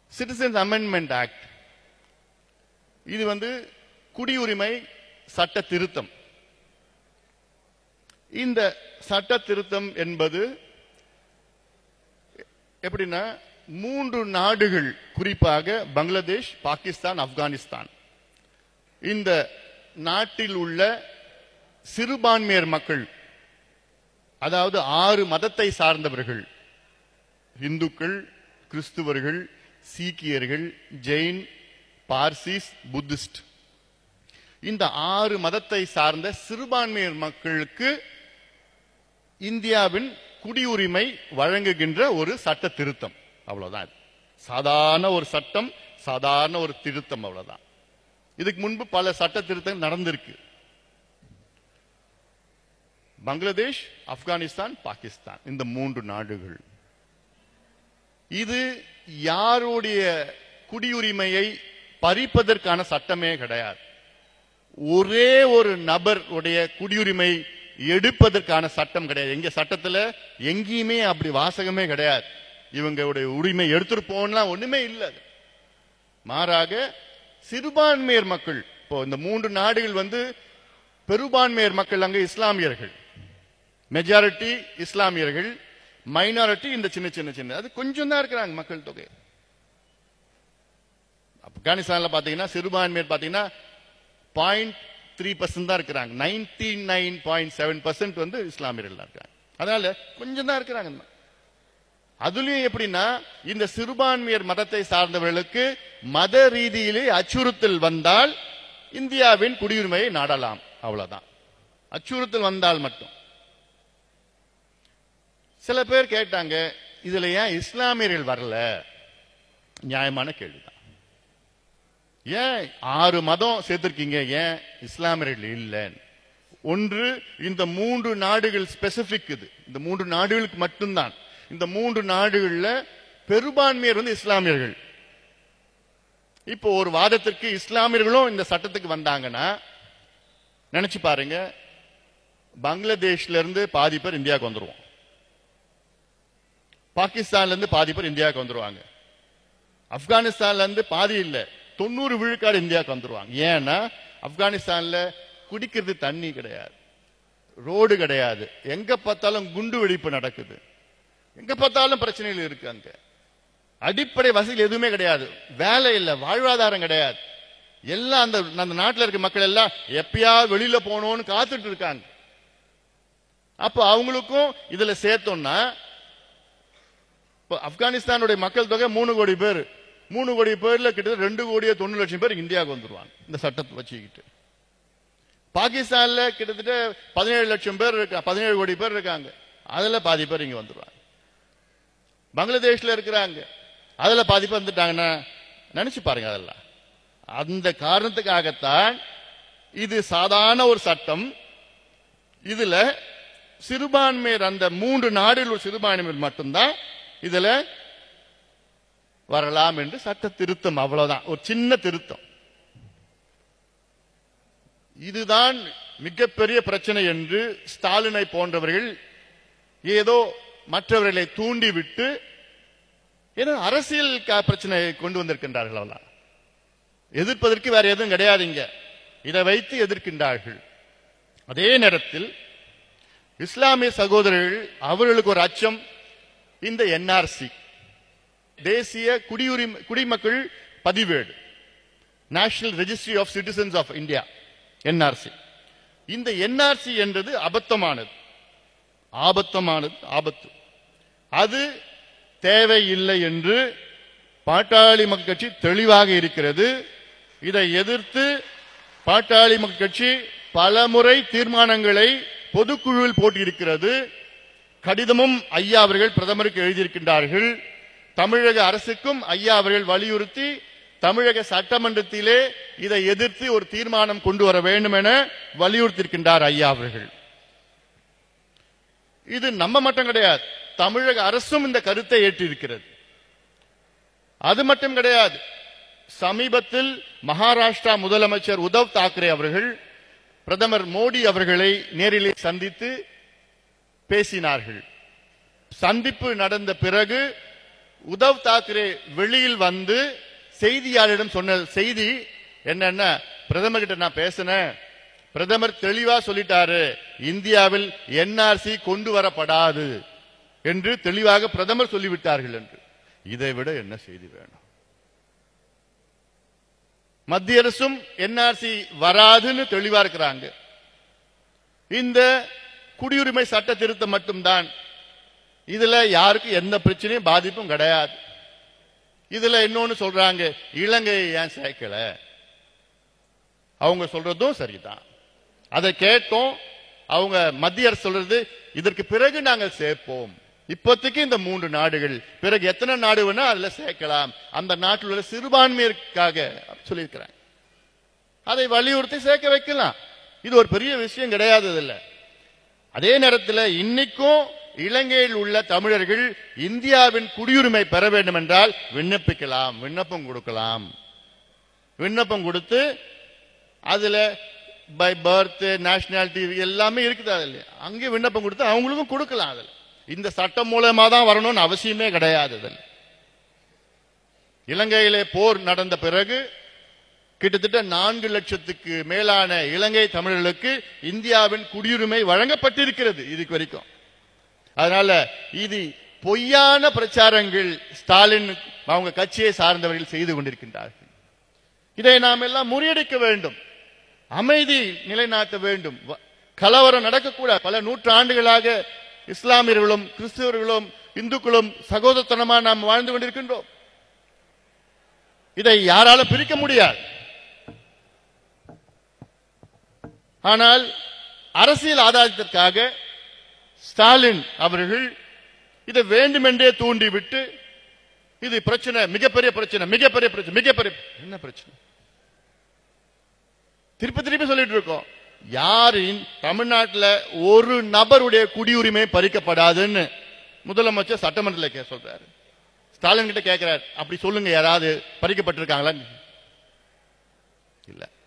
Citizens amendment act இது வந்து குடியுரிமை சட்ட திருத்தம் இந்த சட்ட திருத்தம் என்பது எப்படின்னா மூன்று நாடுகள் குறிப்பாக பங்களாதேஷ் பாகிஸ்தான் ஆப்கானிஸ்தான் இந்த நாட்டில் உள்ள சிறுபான்மையர் மக்கள் அதாவது ஆறு மதத்தை சார்ந்தவர்கள் இந்துக்கள் கிறிஸ்துவர்கள் சீக்கியர்கள் ஜெயின் பார்சிஸ் புத்திஸ்ட் இந்த ஆறு மதத்தை சார்ந்த சிறுபான்மையர் மக்களுக்கு இந்தியாவின் குடியுரிமை வழங்குகின்ற ஒரு சட்ட திருத்தம் அவ்வளவுதான் இது. சாதாரண ஒரு சட்டம் சாதாரண ஒரு திருத்தம் அவ்வளவுதான் இதுக்கு முன்பு பல சட்ட திருத்தங்கள் நடந்திருக்கு பங்களாதேஷ் ஆப்கானிஸ்தான் பாகிஸ்தான் இந்த மூன்று நாடுகள் இது யாருடைய குடியுரிமையை பறிப்பதற்கான சட்டமே கிடையாது ஒரே ஒரு நபர் உடைய குடியுரிமை எடுப்பதற்கான சட்டம் கிடையாது எங்க சட்டத்துல எங்கேயுமே அப்படி வாசகமே கிடையாது இவங்களுடைய உரிமை எடுத்துட்டு போனா ஒண்ணுமே இல்லை அது. மாறாக சிறுபான்மையர் மக்கள் இப்போ இந்த மூன்று நாடுகள் வந்து பெரும்பான்மையர் மக்கள் அங்க இஸ்லாமியர்கள் மெஜாரிட்டி இஸ்லாமியர்கள் மைனாரிட்டி இந்த சின்ன சின்ன சின்ன அது கொஞ்சம் தான் இருக்கிறாங்க மக்கள் தொகை ஆப்கானிஸ்தான்ல பாத்தீங்கன்னா சிறுபான்மையர் பாத்தீங்கன்னா பாயிண்ட் த்ரீ பர்சன்ட் தான் இருக்கிறாங்க ninety nine point seven percent வந்து இஸ்லாமியர்கள் தான் இருக்காங்க அதனால கொஞ்சம் தான் இருக்கிறாங்க அதுலயும் எப்படின்னா இந்த சிறுபான்மையர் மதத்தை சார்ந்தவர்களுக்கு மத ரீதியிலே அச்சுறுத்தல் வந்தால் இந்தியாவின் குடியுரிமையை நாடலாம் அவ்வளவுதான் அச்சுறுத்தல் வந்தால் மட்டும் சில பேர் கேட்டாங்க இதுல ஏன் இஸ்லாமியர்கள் வரல நியாயமான கேள்விதான் ஏன் ஆறு மதம் சேர்த்திருக்கீங்க ஏன் இஸ்லாமியர்கள் இல்லைன்னு ஒன்று இந்த மூன்று நாடுகள் ஸ்பெசிபிக் இது இந்த மூன்று நாடுகளுக்கு மட்டும்தான் இந்த மூன்று நாடுகள்ல பெரும்பான்மையர் வந்து இஸ்லாமியர்கள் இப்போ ஒரு வாதத்திற்கு இஸ்லாமியர்களும் இந்த சட்டத்துக்கு வந்தாங்கன்னா நினைச்சு பாருங்க பங்களாதேஷ்ல இருந்து பாதி பேர் இந்தியாவுக்கு வந்துருவோம் பாகிஸ்தான்ல இருந்து பாதி பேர் இந்தியாவுக்கு வந்துருவாங்க ஆப்கானிஸ்தான்ல இருந்து பாதி இல்ல தொண்ணூறு விழுக்காடு இந்தியாவுக்கு வந்துருவாங்க ஏன்னா ஆப்கானிஸ்தான்ல குடிக்கிறது தண்ணி கிடையாது ரோடு கிடையாது எங்க பார்த்தாலும் குண்டு வெடிப்பு நடக்குது எங்க பார்த்தாலும் பிரச்சனைகள் இருக்கு அங்க அடிப்படை வசதிகள் எதுவுமே கிடையாது வேலை இல்ல வாழ்வாதாரம் கிடையாது எல்லாம் அந்த அந்த நாட்டில் இருக்க மக்கள் எல்லாம் எப்பயாவது வெளியில போகணும்னு காத்துட்டு இருக்காங்க அப்ப அவங்களுக்கும் இதுல சேர்த்தோம்னா இப்போ ஆப்கானிஸ்தானுடைய மக்கள் தொகை மூணு கோடி பேர் மூணு கோடி பேர்ல கிட்டத்தட்ட ரெண்டு கோடியே தொண்ணூறு லட்சம் பேர் இந்தியாவுக்கு வந்துருவாங்க இந்த சட்டத்தை வச்சுக்கிட்டு பாகிஸ்தான்ல கிட்டத்தட்ட பதினேழு லட்சம் பேர் இருக்கா பதினேழு கோடி பேர் இருக்காங்க அதுல பாதி பேர் இங்க வந்துருவாங்க பங்களாதேஷ்ல இருக்கிறாங்க அதுல பாதி பேர் வந்துட்டாங்கன்னா நினைச்சு பாருங்க அதெல்லாம் அந்த காரணத்துக்காகத்தான் இது சாதாரண ஒரு சட்டம் இதுல சிறுபான்மையர் அந்த மூன்று நாடுகள் ஒரு சிறுபான்மையர் மட்டும்தான் இதுல வரலாம் என்று சட்ட திருத்தம் அவ்வளவுதான் ஒரு சின்ன திருத்தம் இதுதான் மிகப்பெரிய பிரச்சனை என்று ஸ்டாலினை போன்றவர்கள் ஏதோ மற்றவர்களை தூண்டிவிட்டு ஏதோ அரசியல் க- பிரச்சனையை கொண்டு வந்திருக்கின்றார்கள் அவ்வளவு எதிர்ப்பதற்கு வேற எதுவும் கிடையாது இங்க இதை வைத்து எதிர்க்கின்றார்கள் அதே நேரத்தில் இஸ்லாமிய சகோதரர்கள் அவர்களுக்கு ஒரு அச்சம் இந்த என்ஆர்சி தேசிய குடியுரிமை குடிமக்கள் பதிவேடு national registry of citizens of India NRC இந்த என்ஆர்சி என்றது அபத்தமானது ஆபத்தமானது ஆபத்து அது தேவையில்லை என்று பாட்டாளி மக்கள் கட்சி தெளிவாக இருக்கிறது இதை எதிர்த்து பாட்டாளி மக்கள் கட்சி பலமுறை தீர்மானங்களை பொதுக்குழுவில் போட்டியிருக்கிறது கடிதமும் ஐயா அவர்கள் பிரதமருக்கு எழுதியிருக்கின்றார்கள் தமிழக அரசுக்கும் ஐயா அவர்கள் வலியுறுத்தி தமிழக சட்டமன்றத்திலே இதை எதிர்த்து ஒரு தீர்மானம் கொண்டு வர வேண்டும் என வலியுறுத்தியிருக்கின்றார் ஐயா அவர்கள் இது நம்ம மட்டும் கிடையாது தமிழக அரசும் இந்த கருத்தை ஏற்றிருக்கிறது அது மட்டும் கிடையாது சமீபத்தில் மகாராஷ்டிரா முதலமைச்சர் உத்தவ் தாக்கரே அவர்கள் பிரதமர் மோடி அவர்களை நேரிலே சந்தித்து பேசினார்கள் சந்திப்பு நடந்த பிறகு உத்தவ் தாக்கரே வெளியில் வந்து செய்தியாளரிடம் சொன்ன செய்தி என்னன்னா பிரதமர் கிட்ட நான் பேசினேன் பிரதமர் தெளிவா சொல்லிட்டாரு இந்தியாவில் என்ஆர்சி கொண்டு வரப்படாது என்று தெளிவாக பிரதமர் சொல்லிவிட்டார்கள் என்று இதை விட என்ன செய்தி வேணும் மத்திய அரசும் என்ஆர்சி வராதுன்னு தெளிவா இருக்கிறாங்க இந்த குடியுரிமை சட்ட திருத்தம் மட்டும்தான் இதுல யாருக்கும் எந்த பிரச்சனையும் பாதிப்பும் கிடையாது இதுல இன்னொன்னு சொல்றாங்க இலங்கையை ஏன் சேர்க்கல அவங்க சொல்றதும் சரிதான் அதை கேட்டோம் அவங்க மத்திய அரசு சொல்றது இதற்கு பிறகு நாங்கள் சேர்ப்போம் இப்போதைக்கு இந்த மூன்று நாடுகள் பிறகு எத்தனை நாடு வேணா அதுல சேர்க்கலாம் அந்த நாட்டில் உள்ள சிறுபான்மையருக்காக சொல்லியிருக்கிறாங்க அதை வலியுறுத்தி சேர்க்க வைக்கலாம் இது ஒரு பெரிய விஷயம் கிடையாது இதுல அதே நேரத்தில் இன்னைக்கும் இலங்கையில் உள்ள தமிழர்கள் இந்தியாவின் குடியுரிமை பெற வேண்டும் என்றால் விண்ணப்பிக்கலாம் விண்ணப்பம் கொடுக்கலாம் விண்ணப்பம் கொடுத்து அதுல பை பர்த் நேஷனாலிட்டி எல்லாமே இருக்குது அதுல அங்கே விண்ணப்பம் கொடுத்து அவங்களுக்கும் கொடுக்கலாம் அதுல இந்த சட்டம் மூலமா தான் வரணும்னு அவசியமே கிடையாது அதில் இலங்கையிலே போர் நடந்த பிறகு கிட்டத்தட்ட நான்கு லட்சத்துக்கு மேலான இலங்கை தமிழர்களுக்கு இந்தியாவின் குடியுரிமை வழங்கப்பட்டிருக்கிறது இதுக்கு வரைக்கும் அதனால இது பொய்யான பிரச்சாரங்கள் ஸ்டாலின் அவங்க கட்சியை சார்ந்தவர்கள் செய்து கொண்டிருக்கின்றார்கள் இதை நாம் எல்லாம் முறியடிக்க வேண்டும் அமைதி நிலைநாட்ட வேண்டும் வ- கலவரம் நடக்கக்கூடாது பல நூற்றாண்டுகளாக இஸ்லாமியர்களும் கிறிஸ்தவர்களும் இந்துக்களும் சகோதரத்தனமா நாம் வாழ்ந்து கொண்டிருக்கின்றோம் இதை யாரால பிரிக்க முடியாது ஆனால் அரசியல் ஆதாயத்திற்காக ஸ்டாலின் அவர்கள் இதை வேண்டுமென்றே தூண்டிவிட்டு இது பிரச்சனை மிகப்பெரிய பிரச்சனை மிகப்பெரிய பிரச்சனை மிகப்பெரிய என்ன பிரச்சனை திருப்பி திருப்பி சொல்லிட்டு இருக்கோம் யாரின் தமிழ்நாட்டுல ஒரு நபருடைய குடியுரிமை பறிக்கப்படாதுன்னு முதலமைச்சர் சட்டமன்றத்தில் கே சொல்றாரு ஸ்டாலின் கிட்ட கேட்கிறார் அப்படி சொல்லுங்க யாராவது பறிக்கப்பட்டிருக்காங்களா இல்ல